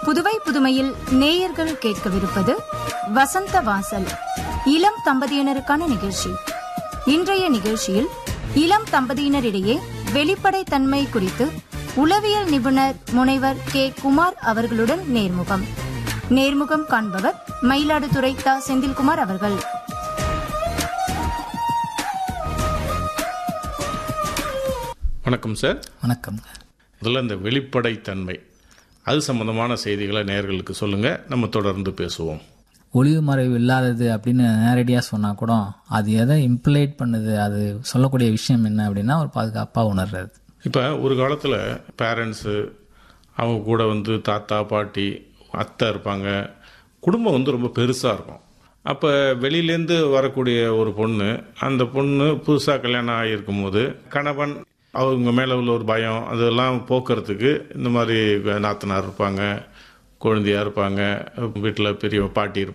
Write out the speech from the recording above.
புதுவை புதுமையில் நேயர்கள் கேட்கவிருப்பது வசந்த வாசல் இளம் தம்பதியினருக்கான நிகழ்ச்சி இன்றைய நிகழ்ச்சியில் இளம் தம்பதியினரிடையே வெளிப்படைத்தன்மை குறித்து உளவியல் நிபுணர் முனைவர் கே குமார் அவர்களுடன் நேர்முகம் நேர்முகம் காண்பவர் மயிலாடுதுறை தா செந்தில்குமார் அவர்கள் வணக்கம் சார் வணக்கம் முதல்ல இந்த வெளிப்படைத்தன்மை அது சம்பந்தமான செய்திகளை நேர்களுக்கு சொல்லுங்க நம்ம தொடர்ந்து பேசுவோம் ஒளிவு மறைவு இல்லாதது அப்படின்னு நேரடியாக சொன்னால் கூட அது எதை இம்ப்ளைட் பண்ணுது அது சொல்லக்கூடிய விஷயம் என்ன அப்படின்னா ஒரு பாதுகாப்பாக உணர்றது இப்போ ஒரு காலத்தில் பேரண்ட்ஸு அவங்க கூட வந்து தாத்தா பாட்டி அத்தை இருப்பாங்க குடும்பம் வந்து ரொம்ப பெருசாக இருக்கும் அப்போ வெளியிலேருந்து வரக்கூடிய ஒரு பொண்ணு அந்த பொண்ணு புதுசாக கல்யாணம் ஆகியிருக்கும் போது கணவன் அவங்க மேலே உள்ள ஒரு பயம் அதெல்லாம் போக்குறதுக்கு இந்த மாதிரி நாத்தனார் இருப்பாங்க குழந்தையா இருப்பாங்க வீட்டில் பெரிய பாட்டி இருப்பாங்க